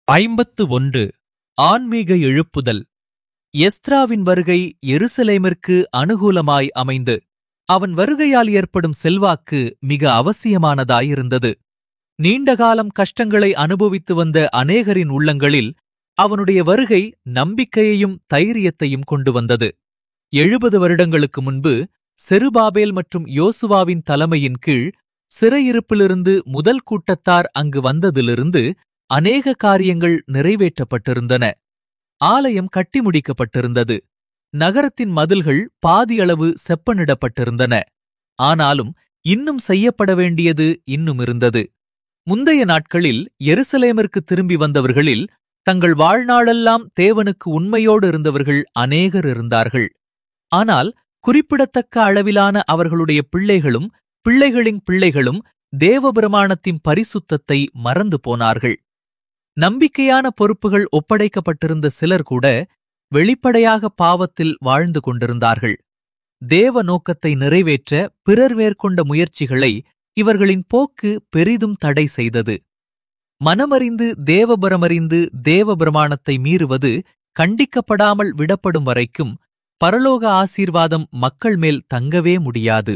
ஐம்பத்து ஒன்று ஆன்மீக எழுப்புதல் எஸ்த்ராவின் வருகை எருசலேமிற்கு அனுகூலமாய் அமைந்து அவன் வருகையால் ஏற்படும் செல்வாக்கு மிக அவசியமானதாயிருந்தது நீண்டகாலம் கஷ்டங்களை அனுபவித்து வந்த அநேகரின் உள்ளங்களில் அவனுடைய வருகை நம்பிக்கையையும் தைரியத்தையும் கொண்டு வந்தது எழுபது வருடங்களுக்கு முன்பு செருபாபேல் மற்றும் யோசுவாவின் தலைமையின் கீழ் சிறையிருப்பிலிருந்து முதல் கூட்டத்தார் அங்கு வந்ததிலிருந்து அநேக காரியங்கள் நிறைவேற்றப்பட்டிருந்தன ஆலயம் கட்டி முடிக்கப்பட்டிருந்தது நகரத்தின் மதில்கள் பாதியளவு செப்பனிடப்பட்டிருந்தன ஆனாலும் இன்னும் செய்யப்பட வேண்டியது இன்னும் இருந்தது முந்தைய நாட்களில் எருசலேமிற்கு திரும்பி வந்தவர்களில் தங்கள் வாழ்நாளெல்லாம் தேவனுக்கு உண்மையோடு இருந்தவர்கள் அநேகர் இருந்தார்கள் ஆனால் குறிப்பிடத்தக்க அளவிலான அவர்களுடைய பிள்ளைகளும் பிள்ளைகளின் பிள்ளைகளும் தேவபிரமாணத்தின் பரிசுத்தத்தை மறந்து போனார்கள் நம்பிக்கையான பொறுப்புகள் ஒப்படைக்கப்பட்டிருந்த சிலர் கூட வெளிப்படையாக பாவத்தில் வாழ்ந்து கொண்டிருந்தார்கள் தேவ நோக்கத்தை நிறைவேற்ற பிறர் மேற்கொண்ட முயற்சிகளை இவர்களின் போக்கு பெரிதும் தடை செய்தது மனமறிந்து தேவபரமறிந்து தேவபிரமாணத்தை மீறுவது கண்டிக்கப்படாமல் விடப்படும் வரைக்கும் பரலோக ஆசீர்வாதம் மக்கள் மேல் தங்கவே முடியாது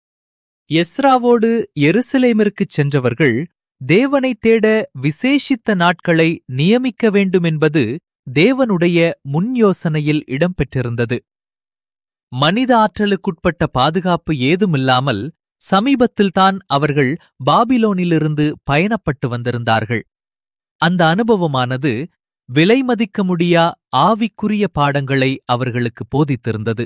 எஸ்ராவோடு எருசலேமிற்குச் சென்றவர்கள் தேவனைத் தேட விசேஷித்த நாட்களை நியமிக்க வேண்டுமென்பது தேவனுடைய முன்யோசனையில் இடம்பெற்றிருந்தது மனித ஆற்றலுக்குட்பட்ட பாதுகாப்பு ஏதுமில்லாமல் சமீபத்தில்தான் அவர்கள் பாபிலோனிலிருந்து பயணப்பட்டு வந்திருந்தார்கள் அந்த அனுபவமானது விலைமதிக்க முடியா ஆவிக்குரிய பாடங்களை அவர்களுக்கு போதித்திருந்தது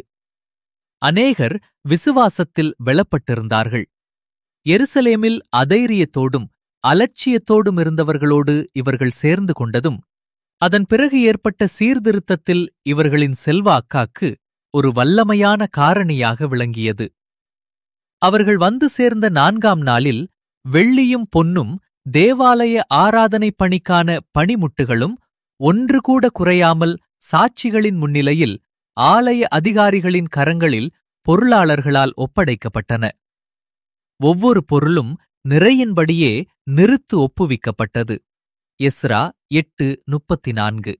அநேகர் விசுவாசத்தில் வெளப்பட்டிருந்தார்கள் எருசலேமில் அதைரியத்தோடும் அலட்சியத்தோடும் இருந்தவர்களோடு இவர்கள் சேர்ந்து கொண்டதும் அதன் பிறகு ஏற்பட்ட சீர்திருத்தத்தில் இவர்களின் செல்வாக்காக்கு ஒரு வல்லமையான காரணியாக விளங்கியது அவர்கள் வந்து சேர்ந்த நான்காம் நாளில் வெள்ளியும் பொன்னும் தேவாலய ஆராதனை பணிக்கான பணிமுட்டுகளும் ஒன்று கூட குறையாமல் சாட்சிகளின் முன்னிலையில் ஆலய அதிகாரிகளின் கரங்களில் பொருளாளர்களால் ஒப்படைக்கப்பட்டன ஒவ்வொரு பொருளும் நிறையின்படியே நிறுத்து ஒப்புவிக்கப்பட்டது எஸ்ரா எட்டு முப்பத்தி நான்கு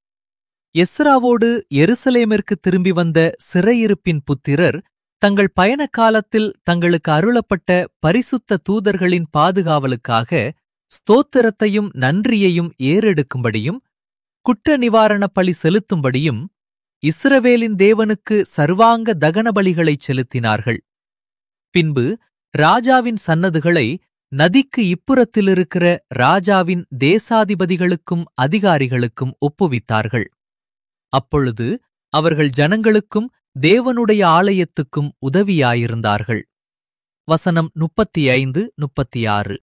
எஸ்ராவோடு எருசலேமிற்கு திரும்பி வந்த சிறையிருப்பின் புத்திரர் தங்கள் பயண காலத்தில் தங்களுக்கு அருளப்பட்ட பரிசுத்த தூதர்களின் பாதுகாவலுக்காக ஸ்தோத்திரத்தையும் நன்றியையும் ஏறெடுக்கும்படியும் குற்ற நிவாரணப் பலி செலுத்தும்படியும் இஸ்ரவேலின் தேவனுக்கு சர்வாங்க தகன பலிகளைச் செலுத்தினார்கள் பின்பு ராஜாவின் சன்னதுகளை நதிக்கு இப்புறத்திலிருக்கிற ராஜாவின் தேசாதிபதிகளுக்கும் அதிகாரிகளுக்கும் ஒப்புவித்தார்கள் அப்பொழுது அவர்கள் ஜனங்களுக்கும் தேவனுடைய ஆலயத்துக்கும் உதவியாயிருந்தார்கள் வசனம் முப்பத்தி ஐந்து முப்பத்தி ஆறு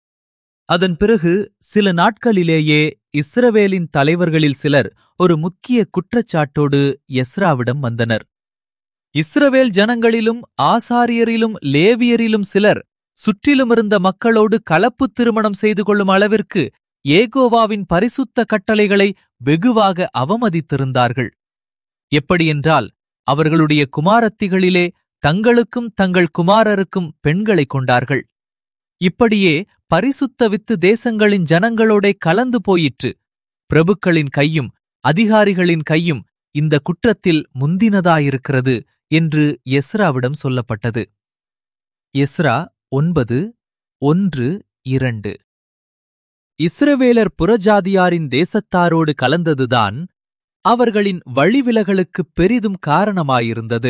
அதன் பிறகு சில நாட்களிலேயே இஸ்ரவேலின் தலைவர்களில் சிலர் ஒரு முக்கிய குற்றச்சாட்டோடு எஸ்ராவிடம் வந்தனர் இஸ்ரவேல் ஜனங்களிலும் ஆசாரியரிலும் லேவியரிலும் சிலர் சுற்றிலுமிருந்த மக்களோடு கலப்பு திருமணம் செய்து கொள்ளும் அளவிற்கு ஏகோவாவின் பரிசுத்த கட்டளைகளை வெகுவாக அவமதித்திருந்தார்கள் எப்படியென்றால் அவர்களுடைய குமாரத்திகளிலே தங்களுக்கும் தங்கள் குமாரருக்கும் பெண்களைக் கொண்டார்கள் இப்படியே பரிசுத்த வித்து தேசங்களின் ஜனங்களோடே கலந்து போயிற்று பிரபுக்களின் கையும் அதிகாரிகளின் கையும் இந்த குற்றத்தில் முந்தினதாயிருக்கிறது என்று எஸ்ராவிடம் சொல்லப்பட்டது எஸ்ரா ஒன்பது ஒன்று இரண்டு இஸ்ரவேலர் புறஜாதியாரின் தேசத்தாரோடு கலந்ததுதான் அவர்களின் வழிவிலகலுக்குப் பெரிதும் காரணமாயிருந்தது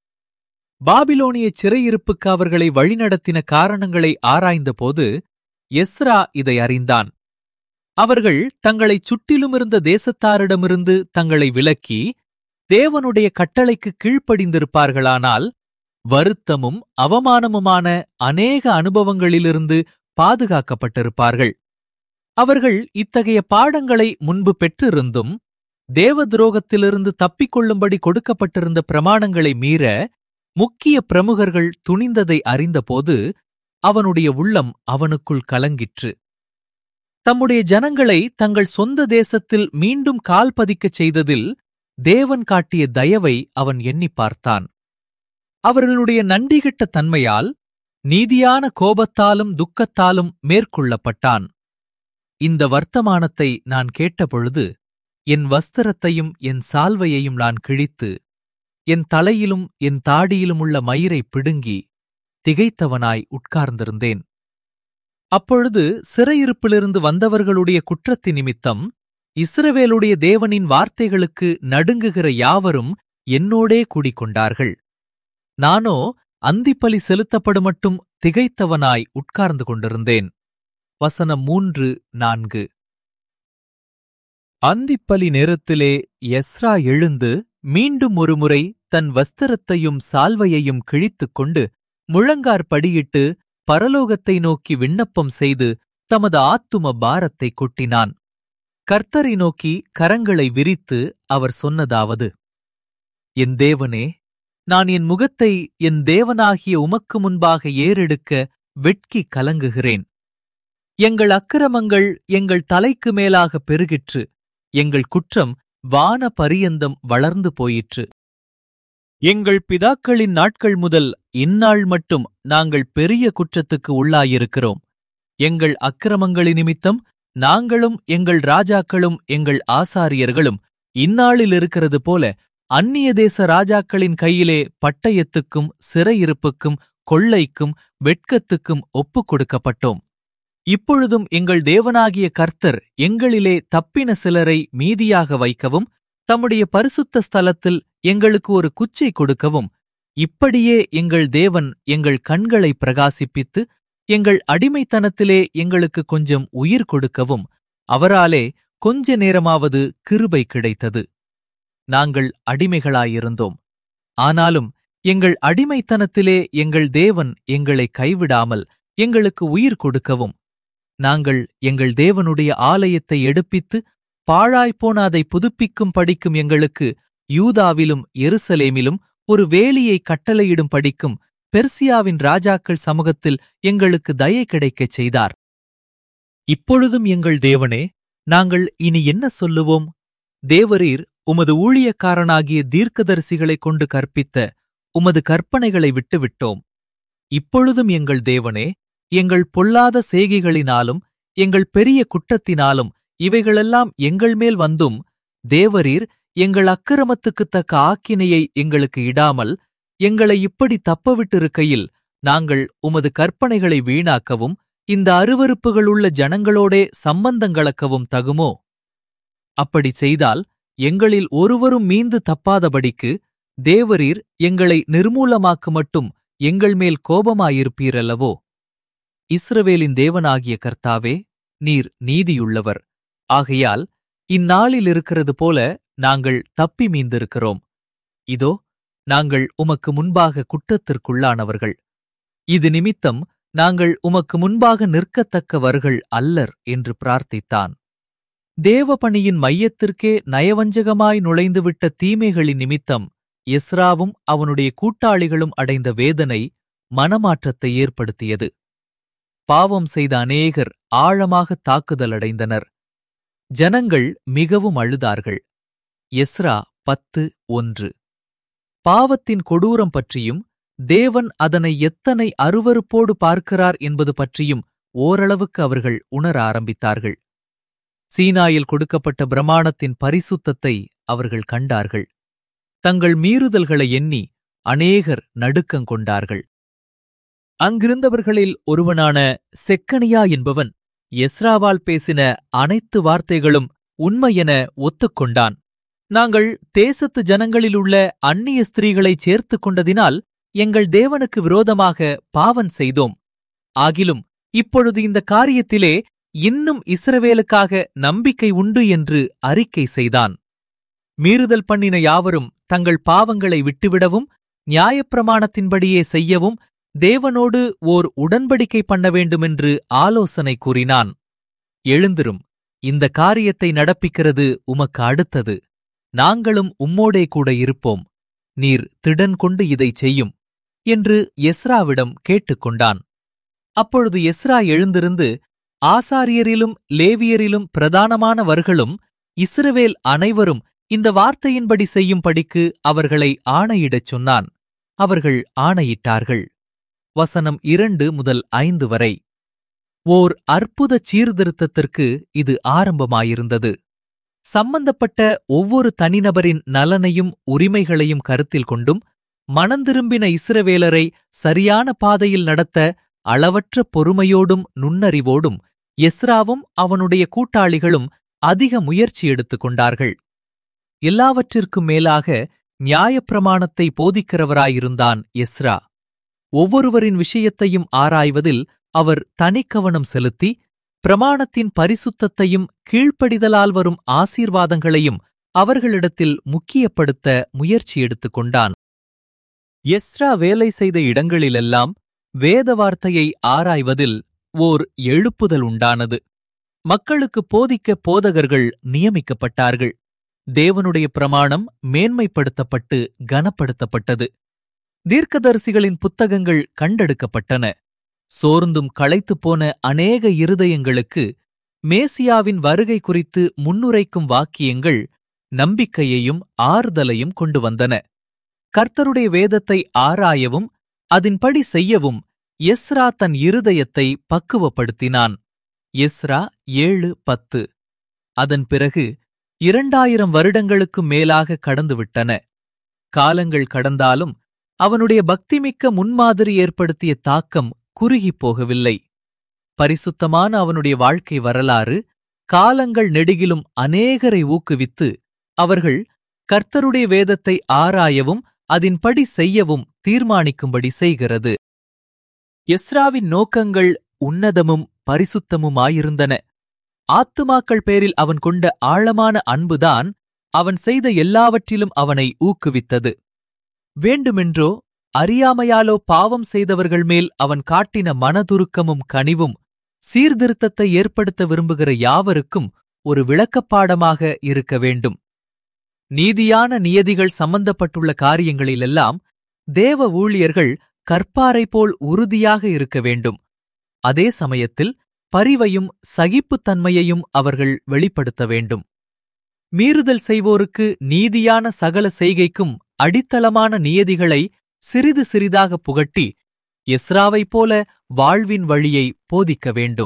பாபிலோனிய சிறையிருப்புக்கு அவர்களை வழிநடத்தின காரணங்களை ஆராய்ந்தபோது எஸ்ரா இதை அறிந்தான் அவர்கள் தங்களைச் சுற்றிலுமிருந்த தேசத்தாரிடமிருந்து தங்களை விலக்கி தேவனுடைய கட்டளைக்கு கீழ்ப்படிந்திருப்பார்களானால் வருத்தமும் அவமானமுமான அநேக அனுபவங்களிலிருந்து பாதுகாக்கப்பட்டிருப்பார்கள் அவர்கள் இத்தகைய பாடங்களை முன்பு பெற்றிருந்தும் தேவ துரோகத்திலிருந்து தப்பிக்கொள்ளும்படி கொடுக்கப்பட்டிருந்த பிரமாணங்களை மீற முக்கிய பிரமுகர்கள் துணிந்ததை அறிந்தபோது அவனுடைய உள்ளம் அவனுக்குள் கலங்கிற்று தம்முடைய ஜனங்களை தங்கள் சொந்த தேசத்தில் மீண்டும் கால் பதிக்கச் செய்ததில் தேவன் காட்டிய தயவை அவன் எண்ணிப் பார்த்தான் அவர்களுடைய நன்றிகிட்ட தன்மையால் நீதியான கோபத்தாலும் துக்கத்தாலும் மேற்கொள்ளப்பட்டான் இந்த வர்த்தமானத்தை நான் கேட்டபொழுது என் வஸ்திரத்தையும் என் சால்வையையும் நான் கிழித்து என் தலையிலும் என் தாடியிலும் உள்ள மயிரை பிடுங்கி திகைத்தவனாய் உட்கார்ந்திருந்தேன் அப்பொழுது சிறையிருப்பிலிருந்து வந்தவர்களுடைய குற்றத்தின் நிமித்தம் இஸ்ரவேலுடைய தேவனின் வார்த்தைகளுக்கு நடுங்குகிற யாவரும் என்னோடே கூடிக்கொண்டார்கள் நானோ அந்திப்பலி செலுத்தப்படுமட்டும் திகைத்தவனாய் உட்கார்ந்து கொண்டிருந்தேன் வசனம் மூன்று நான்கு அந்திப்பலி நேரத்திலே எஸ்ரா எழுந்து மீண்டும் ஒருமுறை தன் வஸ்திரத்தையும் சால்வையையும் கிழித்துக் கொண்டு முழங்கார்படியிட்டு பரலோகத்தை நோக்கி விண்ணப்பம் செய்து தமது ஆத்தும பாரத்தை கொட்டினான் கர்த்தரை நோக்கி கரங்களை விரித்து அவர் சொன்னதாவது என் தேவனே நான் என் முகத்தை என் தேவனாகிய உமக்கு முன்பாக ஏறெடுக்க வெட்கி கலங்குகிறேன் எங்கள் அக்கிரமங்கள் எங்கள் தலைக்கு மேலாக பெருகிற்று எங்கள் குற்றம் வான பரியந்தம் வளர்ந்து போயிற்று எங்கள் பிதாக்களின் நாட்கள் முதல் இந்நாள் மட்டும் நாங்கள் பெரிய குற்றத்துக்கு உள்ளாயிருக்கிறோம் எங்கள் அக்கிரமங்களின் நிமித்தம் நாங்களும் எங்கள் ராஜாக்களும் எங்கள் ஆசாரியர்களும் இந்நாளில் இருக்கிறது போல அந்நிய தேச ராஜாக்களின் கையிலே பட்டயத்துக்கும் சிறையிருப்புக்கும் கொள்ளைக்கும் வெட்கத்துக்கும் ஒப்புக் கொடுக்கப்பட்டோம் இப்பொழுதும் எங்கள் தேவனாகிய கர்த்தர் எங்களிலே தப்பின சிலரை மீதியாக வைக்கவும் தம்முடைய பரிசுத்த ஸ்தலத்தில் எங்களுக்கு ஒரு குச்சை கொடுக்கவும் இப்படியே எங்கள் தேவன் எங்கள் கண்களை பிரகாசிப்பித்து எங்கள் அடிமைத்தனத்திலே எங்களுக்கு கொஞ்சம் உயிர் கொடுக்கவும் அவராலே கொஞ்ச நேரமாவது கிருபை கிடைத்தது நாங்கள் அடிமைகளாயிருந்தோம் ஆனாலும் எங்கள் அடிமைத்தனத்திலே எங்கள் தேவன் எங்களை கைவிடாமல் எங்களுக்கு உயிர் கொடுக்கவும் நாங்கள் எங்கள் தேவனுடைய ஆலயத்தை எடுப்பித்து பாழாய்ப்போன அதை புதுப்பிக்கும் படிக்கும் எங்களுக்கு யூதாவிலும் எருசலேமிலும் ஒரு வேலியை கட்டளையிடும் படிக்கும் பெர்சியாவின் ராஜாக்கள் சமூகத்தில் எங்களுக்கு தயை கிடைக்கச் செய்தார் இப்பொழுதும் எங்கள் தேவனே நாங்கள் இனி என்ன சொல்லுவோம் தேவரீர் உமது ஊழியக்காரனாகிய தீர்க்கதரிசிகளைக் கொண்டு கற்பித்த உமது கற்பனைகளை விட்டுவிட்டோம் இப்பொழுதும் எங்கள் தேவனே எங்கள் பொல்லாத செய்கைகளினாலும் எங்கள் பெரிய குற்றத்தினாலும் இவைகளெல்லாம் எங்கள் மேல் வந்தும் தேவரீர் எங்கள் அக்கிரமத்துக்குத் தக்க ஆக்கினையை எங்களுக்கு இடாமல் எங்களை இப்படி தப்பவிட்டிருக்கையில் நாங்கள் உமது கற்பனைகளை வீணாக்கவும் இந்த அருவருப்புகளுள்ள ஜனங்களோடே சம்பந்தங்களக்கவும் தகுமோ அப்படி செய்தால் எங்களில் ஒருவரும் மீந்து தப்பாதபடிக்கு தேவரீர் எங்களை நிர்மூலமாக்கு மட்டும் எங்கள் மேல் கோபமாயிருப்பீரல்லவோ இஸ்ரவேலின் தேவனாகிய கர்த்தாவே நீர் நீதியுள்ளவர் ஆகையால் இந்நாளில் இருக்கிறது போல நாங்கள் தப்பி மீந்திருக்கிறோம் இதோ நாங்கள் உமக்கு முன்பாக குற்றத்திற்குள்ளானவர்கள் இது நிமித்தம் நாங்கள் உமக்கு முன்பாக நிற்கத்தக்கவர்கள் அல்லர் என்று பிரார்த்தித்தான் தேவபணியின் மையத்திற்கே நயவஞ்சகமாய் நுழைந்துவிட்ட தீமைகளின் நிமித்தம் எஸ்ராவும் அவனுடைய கூட்டாளிகளும் அடைந்த வேதனை மனமாற்றத்தை ஏற்படுத்தியது பாவம் செய்த அநேகர் ஆழமாக தாக்குதலடைந்தனர் ஜனங்கள் மிகவும் அழுதார்கள் எஸ்ரா பத்து ஒன்று பாவத்தின் கொடூரம் பற்றியும் தேவன் அதனை எத்தனை அருவருப்போடு பார்க்கிறார் என்பது பற்றியும் ஓரளவுக்கு அவர்கள் உணர ஆரம்பித்தார்கள் சீனாயில் கொடுக்கப்பட்ட பிரமாணத்தின் பரிசுத்தத்தை அவர்கள் கண்டார்கள் தங்கள் மீறுதல்களை எண்ணி அநேகர் நடுக்கங்கொண்டார்கள் அங்கிருந்தவர்களில் ஒருவனான செக்கனியா என்பவன் எஸ்ராவால் பேசின அனைத்து வார்த்தைகளும் உண்மையென ஒத்துக்கொண்டான் நாங்கள் தேசத்து ஜனங்களிலுள்ள அந்நிய ஸ்திரீகளைச் சேர்த்துக் கொண்டதினால் எங்கள் தேவனுக்கு விரோதமாக பாவம் செய்தோம் ஆகிலும் இப்பொழுது இந்த காரியத்திலே இன்னும் இஸ்ரவேலுக்காக நம்பிக்கை உண்டு என்று அறிக்கை செய்தான் மீறுதல் பண்ணின யாவரும் தங்கள் பாவங்களை விட்டுவிடவும் நியாயப்பிரமாணத்தின்படியே செய்யவும் தேவனோடு ஓர் உடன்படிக்கை பண்ண வேண்டுமென்று ஆலோசனை கூறினான் எழுந்திரும் இந்த காரியத்தை நடப்பிக்கிறது உமக்கு அடுத்தது நாங்களும் உம்மோடே கூட இருப்போம் நீர் திடன் கொண்டு இதைச் செய்யும் என்று எஸ்ராவிடம் கேட்டுக்கொண்டான் அப்பொழுது எஸ்ரா எழுந்திருந்து ஆசாரியரிலும் லேவியரிலும் பிரதானமானவர்களும் இஸ்ரவேல் அனைவரும் இந்த வார்த்தையின்படி செய்யும்படிக்கு அவர்களை ஆணையிடச் சொன்னான் அவர்கள் ஆணையிட்டார்கள் வசனம் இரண்டு முதல் ஐந்து வரை ஓர் அற்புத சீர்திருத்தத்திற்கு இது ஆரம்பமாயிருந்தது சம்பந்தப்பட்ட ஒவ்வொரு தனிநபரின் நலனையும் உரிமைகளையும் கருத்தில் கொண்டும் மனந்திரும்பின இஸ்ரவேலரை சரியான பாதையில் நடத்த அளவற்ற பொறுமையோடும் நுண்ணறிவோடும் எஸ்ராவும் அவனுடைய கூட்டாளிகளும் அதிக முயற்சி எடுத்துக் கொண்டார்கள் எல்லாவற்றிற்கும் மேலாக நியாயப்பிரமாணத்தை போதிக்கிறவராயிருந்தான் எஸ்ரா ஒவ்வொருவரின் விஷயத்தையும் ஆராய்வதில் அவர் தனிக்கவனம் செலுத்தி பிரமாணத்தின் பரிசுத்தத்தையும் கீழ்ப்படிதலால் வரும் ஆசீர்வாதங்களையும் அவர்களிடத்தில் முக்கியப்படுத்த முயற்சி எடுத்துக் கொண்டான் எஸ்ரா வேலை செய்த இடங்களிலெல்லாம் வேத வார்த்தையை ஆராய்வதில் ஓர் எழுப்புதல் உண்டானது மக்களுக்கு போதிக்க போதகர்கள் நியமிக்கப்பட்டார்கள் தேவனுடைய பிரமாணம் மேன்மைப்படுத்தப்பட்டு கனப்படுத்தப்பட்டது தீர்க்கதரிசிகளின் புத்தகங்கள் கண்டெடுக்கப்பட்டன சோர்ந்தும் களைத்துப் போன அநேக இருதயங்களுக்கு மேசியாவின் வருகை குறித்து முன்னுரைக்கும் வாக்கியங்கள் நம்பிக்கையையும் ஆறுதலையும் கொண்டு வந்தன கர்த்தருடைய வேதத்தை ஆராயவும் அதன்படி செய்யவும் எஸ்ரா தன் இருதயத்தை பக்குவப்படுத்தினான் எஸ்ரா ஏழு பத்து அதன் பிறகு இரண்டாயிரம் வருடங்களுக்கு மேலாக கடந்துவிட்டன காலங்கள் கடந்தாலும் அவனுடைய பக்திமிக்க முன்மாதிரி ஏற்படுத்திய தாக்கம் குறுகிப் போகவில்லை பரிசுத்தமான அவனுடைய வாழ்க்கை வரலாறு காலங்கள் நெடுகிலும் அநேகரை ஊக்குவித்து அவர்கள் கர்த்தருடைய வேதத்தை ஆராயவும் அதன்படி செய்யவும் தீர்மானிக்கும்படி செய்கிறது எஸ்ராவின் நோக்கங்கள் உன்னதமும் பரிசுத்தமுமாயிருந்தன ஆத்துமாக்கள் பேரில் அவன் கொண்ட ஆழமான அன்புதான் அவன் செய்த எல்லாவற்றிலும் அவனை ஊக்குவித்தது வேண்டுமென்றோ அறியாமையாலோ பாவம் செய்தவர்கள் மேல் அவன் காட்டின மனதுருக்கமும் கனிவும் சீர்திருத்தத்தை ஏற்படுத்த விரும்புகிற யாவருக்கும் ஒரு விளக்கப்பாடமாக இருக்க வேண்டும் நீதியான நியதிகள் சம்பந்தப்பட்டுள்ள காரியங்களிலெல்லாம் தேவ ஊழியர்கள் கற்பாரை போல் உறுதியாக இருக்க வேண்டும் அதே சமயத்தில் பரிவையும் சகிப்புத்தன்மையையும் அவர்கள் வெளிப்படுத்த வேண்டும் மீறுதல் செய்வோருக்கு நீதியான சகல செய்கைக்கும் அடித்தளமான நியதிகளை சிறிது சிறிதாக புகட்டி எஸ்ராவைப் போல வாழ்வின் வழியை போதிக்க வேண்டும்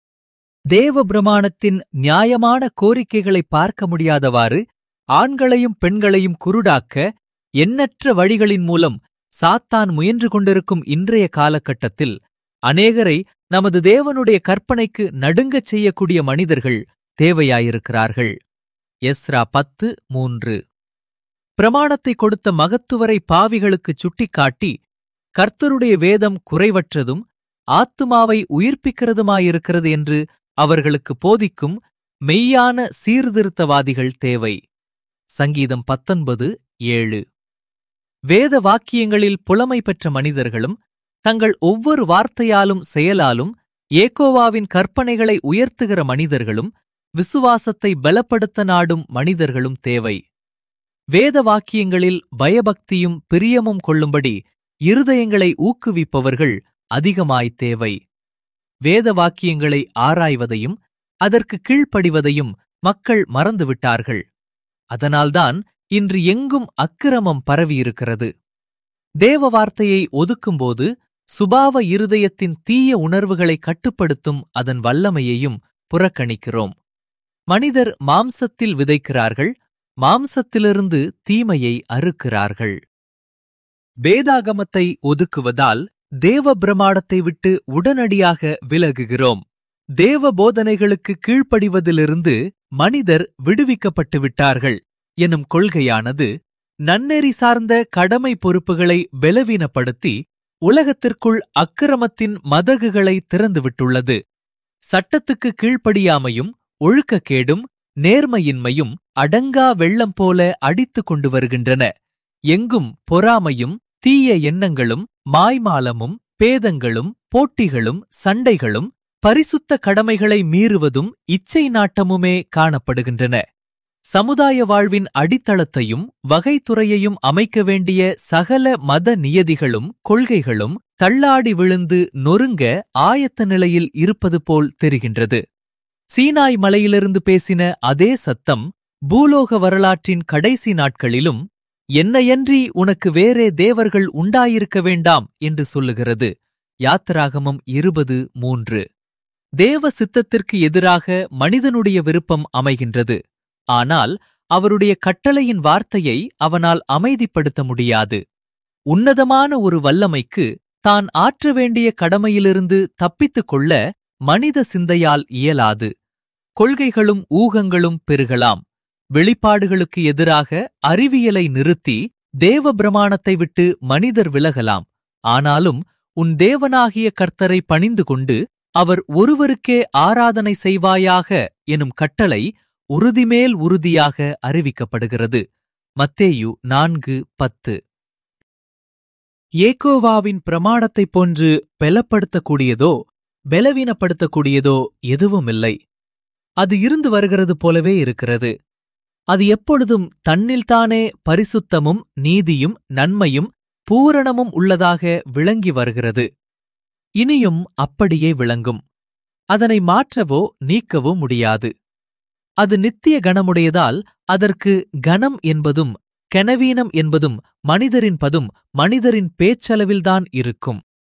தேவ பிரமாணத்தின் நியாயமான கோரிக்கைகளை பார்க்க முடியாதவாறு ஆண்களையும் பெண்களையும் குருடாக்க எண்ணற்ற வழிகளின் மூலம் சாத்தான் முயன்று கொண்டிருக்கும் இன்றைய காலகட்டத்தில் அநேகரை நமது தேவனுடைய கற்பனைக்கு நடுங்கச் செய்யக்கூடிய மனிதர்கள் தேவையாயிருக்கிறார்கள் எஸ்ரா பத்து மூன்று பிரமாணத்தை கொடுத்த மகத்துவரை பாவிகளுக்குச் சுட்டிக்காட்டி கர்த்தருடைய வேதம் குறைவற்றதும் ஆத்துமாவை உயிர்ப்பிக்கிறதுமாயிருக்கிறது என்று அவர்களுக்கு போதிக்கும் மெய்யான சீர்திருத்தவாதிகள் தேவை சங்கீதம் பத்தொன்பது ஏழு வேத வாக்கியங்களில் புலமை பெற்ற மனிதர்களும் தங்கள் ஒவ்வொரு வார்த்தையாலும் செயலாலும் ஏகோவாவின் கற்பனைகளை உயர்த்துகிற மனிதர்களும் விசுவாசத்தை பலப்படுத்த நாடும் மனிதர்களும் தேவை வேத வாக்கியங்களில் பயபக்தியும் பிரியமும் கொள்ளும்படி இருதயங்களை ஊக்குவிப்பவர்கள் அதிகமாய் தேவை வேத வாக்கியங்களை ஆராய்வதையும் அதற்கு கீழ்ப்படிவதையும் மக்கள் மறந்துவிட்டார்கள் அதனால்தான் இன்று எங்கும் அக்கிரமம் பரவியிருக்கிறது தேவ வார்த்தையை ஒதுக்கும்போது சுபாவ இருதயத்தின் தீய உணர்வுகளை கட்டுப்படுத்தும் அதன் வல்லமையையும் புறக்கணிக்கிறோம் மனிதர் மாம்சத்தில் விதைக்கிறார்கள் மாம்சத்திலிருந்து தீமையை அறுக்கிறார்கள் வேதாகமத்தை ஒதுக்குவதால் தேவ பிரமாணத்தை விட்டு உடனடியாக விலகுகிறோம் தேவ போதனைகளுக்கு கீழ்ப்படிவதிலிருந்து மனிதர் விடுவிக்கப்பட்டு விட்டார்கள் எனும் கொள்கையானது நன்னெறி சார்ந்த கடமை பொறுப்புகளை பலவீனப்படுத்தி உலகத்திற்குள் அக்கிரமத்தின் மதகுகளை திறந்துவிட்டுள்ளது சட்டத்துக்கு கீழ்ப்படியாமையும் ஒழுக்கக்கேடும் நேர்மையின்மையும் அடங்கா வெள்ளம் போல அடித்துக் கொண்டு வருகின்றன எங்கும் பொறாமையும் தீய எண்ணங்களும் மாய்மாலமும் பேதங்களும் போட்டிகளும் சண்டைகளும் பரிசுத்த கடமைகளை மீறுவதும் இச்சை நாட்டமுமே காணப்படுகின்றன சமுதாய வாழ்வின் அடித்தளத்தையும் வகைத்துறையையும் அமைக்க வேண்டிய சகல மத நியதிகளும் கொள்கைகளும் தள்ளாடி விழுந்து நொறுங்க ஆயத்த நிலையில் இருப்பது போல் தெரிகின்றது சீனாய் மலையிலிருந்து பேசின அதே சத்தம் பூலோக வரலாற்றின் கடைசி நாட்களிலும் என்னையன்றி உனக்கு வேறே தேவர்கள் உண்டாயிருக்க வேண்டாம் என்று சொல்லுகிறது யாத்திராகமம் இருபது மூன்று தேவ சித்தத்திற்கு எதிராக மனிதனுடைய விருப்பம் அமைகின்றது ஆனால் அவருடைய கட்டளையின் வார்த்தையை அவனால் அமைதிப்படுத்த முடியாது உன்னதமான ஒரு வல்லமைக்கு தான் ஆற்ற வேண்டிய கடமையிலிருந்து தப்பித்துக் கொள்ள மனித சிந்தையால் இயலாது கொள்கைகளும் ஊகங்களும் பெருகலாம் வெளிப்பாடுகளுக்கு எதிராக அறிவியலை நிறுத்தி தேவ பிரமாணத்தை விட்டு மனிதர் விலகலாம் ஆனாலும் உன் தேவனாகிய கர்த்தரை பணிந்து கொண்டு அவர் ஒருவருக்கே ஆராதனை செய்வாயாக எனும் கட்டளை உறுதிமேல் உறுதியாக அறிவிக்கப்படுகிறது மத்தேயு நான்கு பத்து ஏகோவாவின் பிரமாணத்தைப் போன்று பலப்படுத்தக்கூடியதோ பலவீனப்படுத்தக்கூடியதோ எதுவுமில்லை அது இருந்து வருகிறது போலவே இருக்கிறது அது எப்பொழுதும் தன்னில்தானே பரிசுத்தமும் நீதியும் நன்மையும் பூரணமும் உள்ளதாக விளங்கி வருகிறது இனியும் அப்படியே விளங்கும் அதனை மாற்றவோ நீக்கவோ முடியாது அது நித்திய கணமுடையதால் அதற்கு கணம் என்பதும் கெனவீனம் என்பதும் மனிதரின் பதும் மனிதரின் பேச்சளவில்தான் இருக்கும்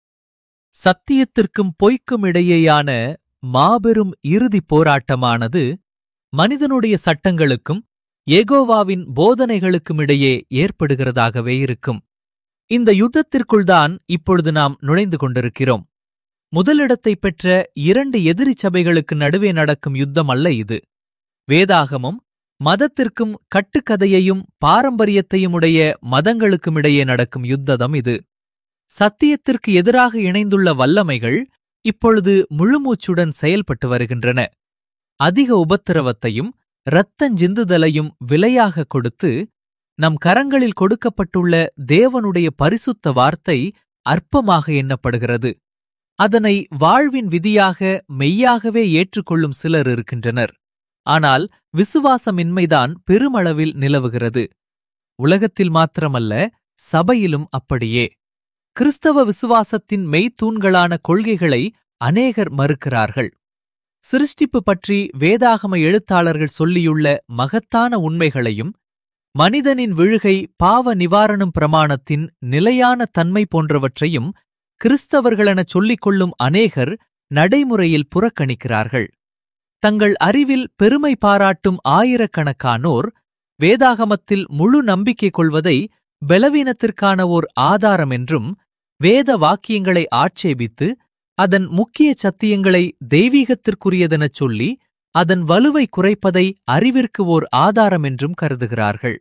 சத்தியத்திற்கும் பொய்க்கும் இடையேயான மாபெரும் இறுதிப் போராட்டமானது மனிதனுடைய சட்டங்களுக்கும் ஏகோவாவின் போதனைகளுக்கும் இடையே ஏற்படுகிறதாகவே இருக்கும் இந்த யுத்தத்திற்குள்தான் இப்பொழுது நாம் நுழைந்து கொண்டிருக்கிறோம் முதலிடத்தை பெற்ற இரண்டு எதிரி சபைகளுக்கு நடுவே நடக்கும் யுத்தம் அல்ல இது வேதாகமும் மதத்திற்கும் கட்டுக்கதையையும் பாரம்பரியத்தையும் உடைய மதங்களுக்கும் இடையே நடக்கும் யுத்தம் இது சத்தியத்திற்கு எதிராக இணைந்துள்ள வல்லமைகள் இப்பொழுது முழுமூச்சுடன் செயல்பட்டு வருகின்றன அதிக உபத்திரவத்தையும் இரத்தஞ்சிந்துதலையும் விலையாக கொடுத்து நம் கரங்களில் கொடுக்கப்பட்டுள்ள தேவனுடைய பரிசுத்த வார்த்தை அற்பமாக எண்ணப்படுகிறது அதனை வாழ்வின் விதியாக மெய்யாகவே ஏற்றுக்கொள்ளும் சிலர் இருக்கின்றனர் ஆனால் விசுவாசமின்மைதான் பெருமளவில் நிலவுகிறது உலகத்தில் மாத்திரமல்ல சபையிலும் அப்படியே கிறிஸ்தவ விசுவாசத்தின் மெய்த்தூண்களான கொள்கைகளை அநேகர் மறுக்கிறார்கள் சிருஷ்டிப்பு பற்றி வேதாகம எழுத்தாளர்கள் சொல்லியுள்ள மகத்தான உண்மைகளையும் மனிதனின் விழுகை பாவ நிவாரணம் பிரமாணத்தின் நிலையான தன்மை போன்றவற்றையும் கிறிஸ்தவர்களென சொல்லிக் கொள்ளும் அநேகர் நடைமுறையில் புறக்கணிக்கிறார்கள் தங்கள் அறிவில் பெருமை பாராட்டும் ஆயிரக்கணக்கானோர் வேதாகமத்தில் முழு நம்பிக்கை கொள்வதை பலவீனத்திற்கான ஓர் ஆதாரம் என்றும் வேத வாக்கியங்களை ஆட்சேபித்து அதன் முக்கிய சத்தியங்களை தெய்வீகத்திற்குரியதெனச் சொல்லி அதன் வலுவை குறைப்பதை அறிவிற்கு ஓர் ஆதாரம் என்றும் கருதுகிறார்கள்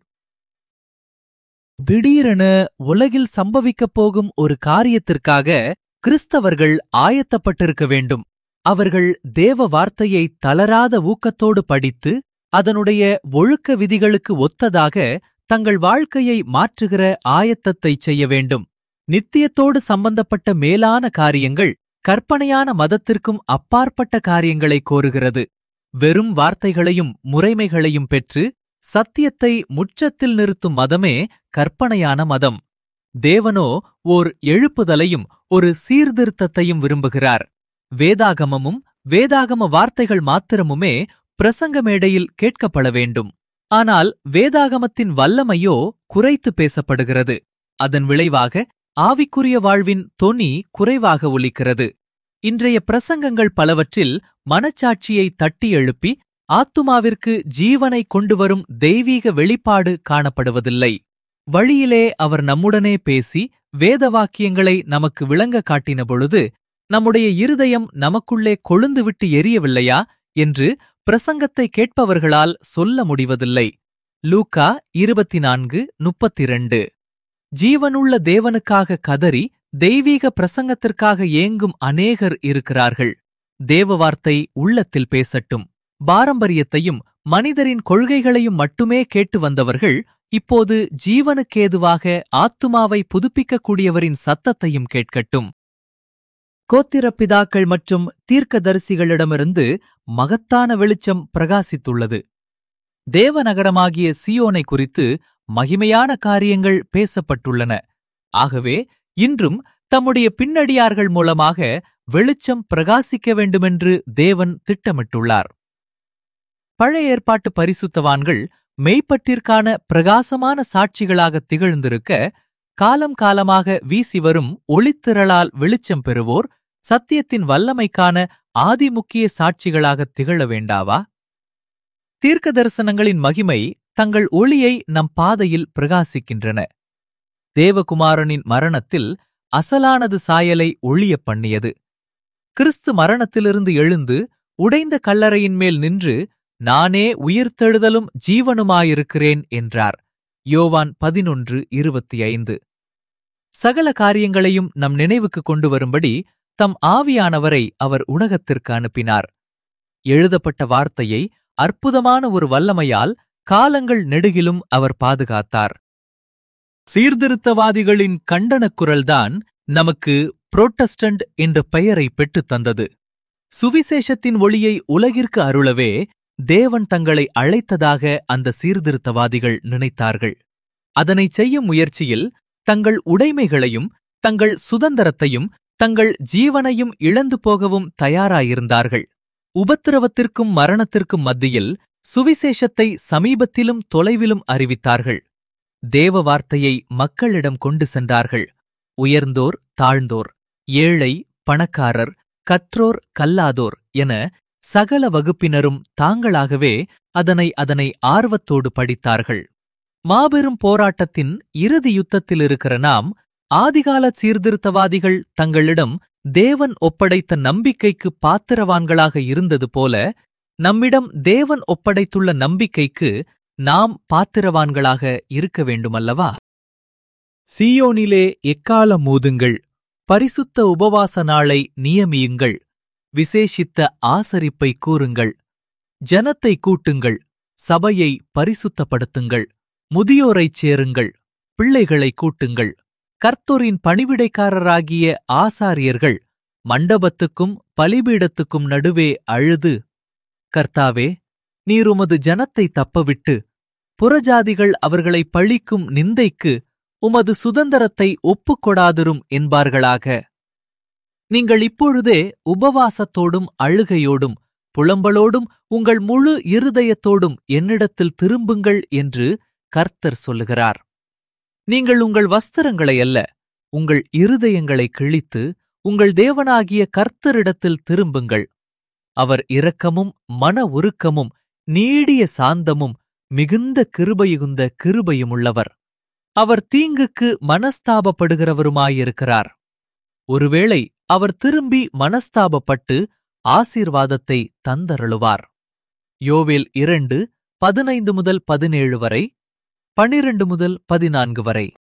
திடீரென உலகில் சம்பவிக்கப் போகும் ஒரு காரியத்திற்காக கிறிஸ்தவர்கள் ஆயத்தப்பட்டிருக்க வேண்டும் அவர்கள் தேவ வார்த்தையை தளராத ஊக்கத்தோடு படித்து அதனுடைய ஒழுக்க விதிகளுக்கு ஒத்ததாக தங்கள் வாழ்க்கையை மாற்றுகிற ஆயத்தத்தைச் செய்ய வேண்டும் நித்தியத்தோடு சம்பந்தப்பட்ட மேலான காரியங்கள் கற்பனையான மதத்திற்கும் அப்பாற்பட்ட காரியங்களை கோருகிறது வெறும் வார்த்தைகளையும் முறைமைகளையும் பெற்று சத்தியத்தை முற்றத்தில் நிறுத்தும் மதமே கற்பனையான மதம் தேவனோ ஓர் எழுப்புதலையும் ஒரு சீர்திருத்தத்தையும் விரும்புகிறார் வேதாகமமும் வேதாகம வார்த்தைகள் மாத்திரமுமே பிரசங்க மேடையில் கேட்கப்பட வேண்டும் ஆனால் வேதாகமத்தின் வல்லமையோ குறைத்து பேசப்படுகிறது அதன் விளைவாக ஆவிக்குரிய வாழ்வின் தொனி குறைவாக ஒலிக்கிறது இன்றைய பிரசங்கங்கள் பலவற்றில் மனச்சாட்சியை தட்டி எழுப்பி ஆத்துமாவிற்கு ஜீவனை கொண்டுவரும் தெய்வீக வெளிப்பாடு காணப்படுவதில்லை வழியிலே அவர் நம்முடனே பேசி வேத வாக்கியங்களை நமக்கு விளங்க காட்டின பொழுது நம்முடைய இருதயம் நமக்குள்ளே கொழுந்துவிட்டு எரியவில்லையா என்று பிரசங்கத்தை கேட்பவர்களால் சொல்ல முடிவதில்லை லூக்கா இருபத்தி நான்கு முப்பத்திரண்டு ஜீவனுள்ள தேவனுக்காக கதறி தெய்வீக பிரசங்கத்திற்காக ஏங்கும் அநேகர் இருக்கிறார்கள் தேவ வார்த்தை உள்ளத்தில் பேசட்டும் பாரம்பரியத்தையும் மனிதரின் கொள்கைகளையும் மட்டுமே கேட்டு வந்தவர்கள் இப்போது ஜீவனுக்கேதுவாக ஆத்துமாவை புதுப்பிக்கக்கூடியவரின் சத்தத்தையும் கேட்கட்டும் கோத்திரப்பிதாக்கள் மற்றும் தீர்க்கதரிசிகளிடமிருந்து மகத்தான வெளிச்சம் பிரகாசித்துள்ளது தேவநகரமாகிய சியோனை குறித்து மகிமையான காரியங்கள் பேசப்பட்டுள்ளன ஆகவே இன்றும் தம்முடைய பின்னடியார்கள் மூலமாக வெளிச்சம் பிரகாசிக்க வேண்டுமென்று தேவன் திட்டமிட்டுள்ளார் பழைய ஏற்பாட்டு பரிசுத்தவான்கள் மெய்ப்பட்டிற்கான பிரகாசமான சாட்சிகளாக திகழ்ந்திருக்க காலம் காலமாக வீசி வரும் ஒளித்திரளால் வெளிச்சம் பெறுவோர் சத்தியத்தின் வல்லமைக்கான ஆதிமுக்கிய சாட்சிகளாகத் திகழ வேண்டாவா தீர்க்க தரிசனங்களின் மகிமை தங்கள் ஒளியை நம் பாதையில் பிரகாசிக்கின்றன தேவகுமாரனின் மரணத்தில் அசலானது சாயலை ஒளியப் பண்ணியது கிறிஸ்து மரணத்திலிருந்து எழுந்து உடைந்த கல்லறையின் மேல் நின்று நானே உயிர்த்தெழுதலும் ஜீவனுமாயிருக்கிறேன் என்றார் யோவான் பதினொன்று இருபத்தி ஐந்து சகல காரியங்களையும் நம் நினைவுக்கு கொண்டு வரும்படி தம் ஆவியானவரை அவர் உலகத்திற்கு அனுப்பினார் எழுதப்பட்ட வார்த்தையை அற்புதமான ஒரு வல்லமையால் காலங்கள் நெடுகிலும் அவர் பாதுகாத்தார் சீர்திருத்தவாதிகளின் கண்டனக் குரல்தான் நமக்கு புரோட்டஸ்டன்ட் என்ற பெயரை பெற்றுத் தந்தது சுவிசேஷத்தின் ஒளியை உலகிற்கு அருளவே தேவன் தங்களை அழைத்ததாக அந்த சீர்திருத்தவாதிகள் நினைத்தார்கள் அதனைச் செய்யும் முயற்சியில் தங்கள் உடைமைகளையும் தங்கள் சுதந்திரத்தையும் தங்கள் ஜீவனையும் இழந்து போகவும் தயாராயிருந்தார்கள் உபத்திரவத்திற்கும் மரணத்திற்கும் மத்தியில் சுவிசேஷத்தை சமீபத்திலும் தொலைவிலும் அறிவித்தார்கள் தேவ வார்த்தையை மக்களிடம் கொண்டு சென்றார்கள் உயர்ந்தோர் தாழ்ந்தோர் ஏழை பணக்காரர் கற்றோர் கல்லாதோர் என சகல வகுப்பினரும் தாங்களாகவே அதனை அதனை ஆர்வத்தோடு படித்தார்கள் மாபெரும் போராட்டத்தின் இறுதி யுத்தத்தில் இருக்கிற நாம் ஆதிகால சீர்திருத்தவாதிகள் தங்களிடம் தேவன் ஒப்படைத்த நம்பிக்கைக்கு பாத்திரவான்களாக இருந்தது போல நம்மிடம் தேவன் ஒப்படைத்துள்ள நம்பிக்கைக்கு நாம் பாத்திரவான்களாக இருக்க வேண்டுமல்லவா சீயோனிலே எக்காலம் மூதுங்கள் பரிசுத்த உபவாச நாளை நியமியுங்கள் விசேஷித்த ஆசரிப்பை கூறுங்கள் ஜனத்தை கூட்டுங்கள் சபையை பரிசுத்தப்படுத்துங்கள் முதியோரைச் சேருங்கள் பிள்ளைகளை கூட்டுங்கள் கர்த்தரின் பணிவிடைக்காரராகிய ஆசாரியர்கள் மண்டபத்துக்கும் பலிபீடத்துக்கும் நடுவே அழுது கர்த்தாவே நீர் உமது ஜனத்தை தப்பவிட்டு புறஜாதிகள் அவர்களை பழிக்கும் நிந்தைக்கு உமது சுதந்திரத்தை ஒப்புக்கொடாதிரும் என்பார்களாக நீங்கள் இப்பொழுதே உபவாசத்தோடும் அழுகையோடும் புலம்பலோடும் உங்கள் முழு இருதயத்தோடும் என்னிடத்தில் திரும்புங்கள் என்று கர்த்தர் சொல்லுகிறார் நீங்கள் உங்கள் வஸ்திரங்களை அல்ல உங்கள் இருதயங்களை கிழித்து உங்கள் தேவனாகிய கர்த்தரிடத்தில் திரும்புங்கள் அவர் இரக்கமும் மன உருக்கமும் நீடிய சாந்தமும் மிகுந்த கிருபையுகுந்த கிருபையுமுள்ளவர் அவர் தீங்குக்கு மனஸ்தாபப்படுகிறவருமாயிருக்கிறார் ஒருவேளை அவர் திரும்பி மனஸ்தாபப்பட்டு ஆசீர்வாதத்தை தந்தருளுவார் யோவேல் இரண்டு பதினைந்து முதல் பதினேழு வரை பனிரண்டு முதல் பதினான்கு வரை